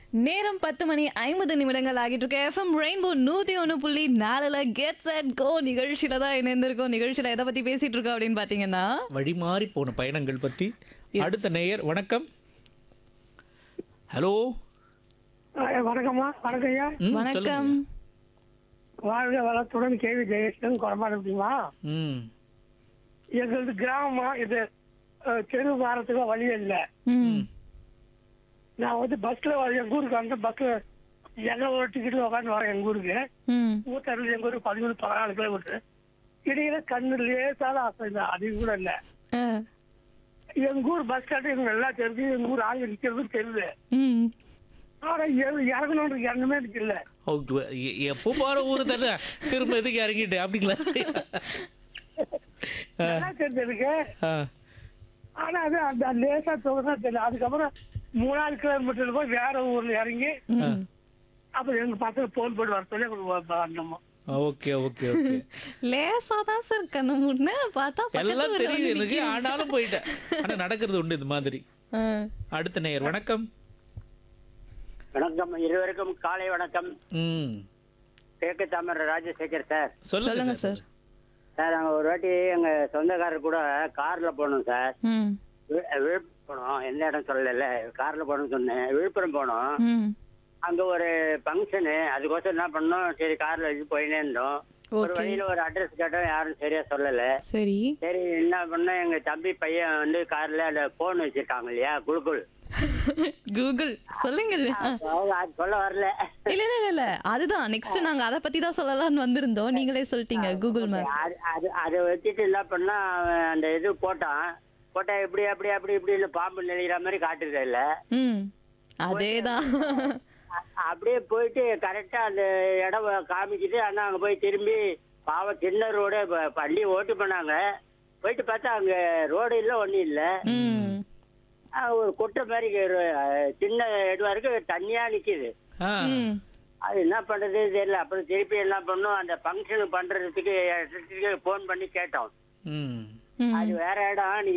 நேரம் பத்து மணி ஐம்பது நிமிடங்கள் ஆகிட்டு இருக்கு எஃப்எம் ரெயின்போ நூத்தி ஒன்று புள்ளி நாலுல கெட் செட் கோ நிகழ்ச்சியில தான் இணைந்திருக்கோம் நிகழ்ச்சியில எதை பத்தி பேசிட்டு இருக்கோம் அப்படின்னு பாத்தீங்கன்னா வழி மாறி போன பயணங்கள் பத்தி அடுத்த நேயர் வணக்கம் ஹலோ ஆ, வணக்கம்மா வணக்கம் ஐயா ம், வணக்கம் சொல்லுங்க. வாழ்க வளத்துடன் கேவி ஜெயேஷன் குறமாட முடியுமா ம் எங்களது கிராமம் இது அஹ், தெரு வாரத்துக்கு வழி இல்லை ம் நான் வந்து பஸ்ல எங்க ஊருக்கு வந்து பஸ்ல எங்க ஒரு டிக்கெட்ல உட்காந்து வரேன் எங்க ஊருக்கு ம் ஊத்தரில் எங்க ஊருக்கு பதிமூணு பதினாலு கிலோமீட்டர் இடையில கண்ணு லேசால ஆசை அதிகம் கூட இல்லை ஆ, எங்க ஊர் பஸ் ஸ்டாண்டு எங்க நல்லா தெரிஞ்சு எங்க ஊர் ஆள் நிக்கிறது தெரியுது ம் ஆனா எ- இறங்கணுன்ற எண்ணமே எனக்கு இல்லை ஓகே. எ- எப்போ போற ஊரு தானே திரும்ப எதுக்கு இறங்கிட்டு அப்படிங்களா நல்லா தெரிஞ்சு எனக்கு ஆ. ஆனா அது அந்த லேசா தொகுதா தெரியல அதுக்கப்புறம் மூணாவது கிலோமீட்டர் போய் வேற ஊர்ல இறங்கி ம். அப்புறம் எங்க பசங்க போன் போட்டு வர சொல்லி அப்புறம் வந்தோம் ஓகே ஓகே ஓகே லேசா தான் சார் கண்ணு முன்ன பார்த்தா பக்கத்து எல்லாம் ஊர்ல தெரியுது வந்து எனக்கு நிக்கிறீங்க. ஆனாலும் போயிட்டேன் ஆனா நடக்கிறது உண்டு இது மாதிரி ஆ, அடுத்த நேயர் வணக்கம் வணக்கம் இருவருக்கும் காலை வணக்கம் ம் கிழக்கு தாமர ராஜசேகர் சார் சொல்லுங்க சொல்லுங்க சார் சார் சார் நாங்கள் ஒரு வாட்டி எங்கள் சொந்தக்காரர் கூட காரில் போனோம் சார் ம் வி- விழுப்புரம் போனோம் எந்த இடம் சொல்லல காரில் போகணும்னு சொன்னேன் விழுப்புரம் போனோம் ம் அங்கே ஒரு ஃபங்க்ஷனு அதுக்கோசரம் என்ன பண்ணோம் சரி காரில் வச்சு போயினே இருந்தோம் ஒரு ஓகே வழியில் ஒரு அட்ரஸ் கேட்டோம் யாரும் சரியா சொல்லலை சரி சரி என்ன பண்ணோம் எங்கள் தம்பி பையன் வந்து காரில் அந்த ஃபோன் வச்சுருக்காங்க இல்லையா குழுக்குள் கூகுள் சொல்லுங்க ஆ. அவங்க அது சொல்ல வரல இல்ல இல்ல இல்ல, இல்ல அதுதான் நெக்ஸ்ட் நாங்க அத பத்தி தான் சொல்லலாம்னு வந்திருந்தோம் நீங்களே சொல்லிட்டீங்க கூகுள் மேப் அது அது அதை வச்சுட்டு என்ன பண்ணா அவன் அந்த இது போட்டான் போட்டா இப்படி அப்படி அப்படி இப்படி பாம்பு நெளிகிற மாதிரி காட்டுறது இல்ல ம் அதேதான் அ- அப்படியே போயிட்டு கரெக்டா அந்த இடம் காமிச்சிட்டு ஆனா அங்க போய் திரும்பி பாவம் சின்ன ரோடு பள்ளி ஓட்டு பண்ணாங்க போயிட்டு பார்த்தா அங்க ரோடு இல்ல ஒண்ணும் இல்ல ம் அஹ் ஒரு குட்டை மாதிரி ஒரு, அஹ், சின்ன இதுவா இருக்கு தண்ணியா நிக்குது ஆ ம் அது என்ன பண்றது தெரியல அப்புறம் திருப்பி என்ன பண்ணோம் அந்த ஃபங்க்ஷன் பண்றதுக்கு போன் பண்ணி கேட்டோம் ம் ம் அது வேற இடம் நீ